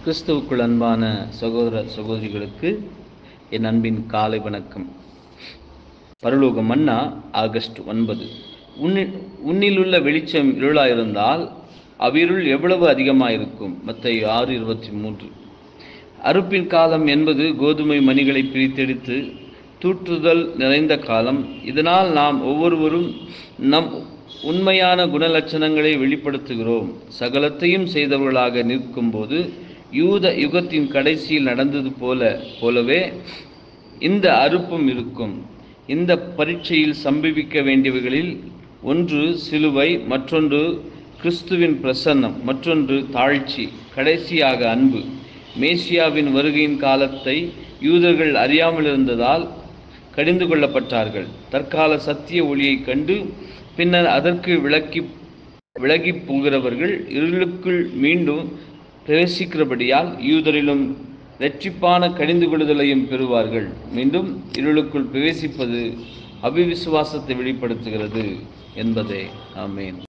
கிறிஸ்துவுக்குள் அன்பான சகோதர சகோதரிகளுக்கு என் அன்பின் காலை வணக்கம் பரலோக மன்னா ஆகஸ்ட் ஒன்பது உன்னில் உன்னிலுள்ள வெளிச்சம் இருளாயிருந்தால் அவ்விருள் எவ்வளவு அதிகமாயிருக்கும் மத்திய ஆறு இருபத்தி மூன்று அறுப்பின் காலம் என்பது கோதுமை மணிகளை பிரித்தெடுத்து தூற்றுதல் நிறைந்த காலம் இதனால் நாம் ஒவ்வொருவரும் நம் உண்மையான குணலட்சணங்களை வெளிப்படுத்துகிறோம் சகலத்தையும் செய்தவர்களாக நிற்கும்போது யூத யுகத்தின் கடைசியில் நடந்தது போல போலவே இந்த அறுப்பும் இருக்கும் இந்த பரீட்சையில் சம்பவிக்க வேண்டியவைகளில் ஒன்று சிலுவை மற்றொன்று கிறிஸ்துவின் பிரசன்னம் மற்றொன்று தாழ்ச்சி கடைசியாக அன்பு மேசியாவின் வருகையின் காலத்தை யூதர்கள் அறியாமல் இருந்ததால் கடிந்து கொள்ளப்பட்டார்கள் தற்கால சத்திய ஒளியைக் கண்டு பின்னர் அதற்கு விளக்கி விலகி போகிறவர்கள் இருளுக்குள் மீண்டும் பிரவேசிக்கிறபடியால் யூதரிலும் இரட்சிப்பான கடிந்து கொள்ளுதலையும் பெறுவார்கள் மீண்டும் இருளுக்குள் பிரவேசிப்பது அபிவிசுவாசத்தை வெளிப்படுத்துகிறது என்பதே ஆமேன்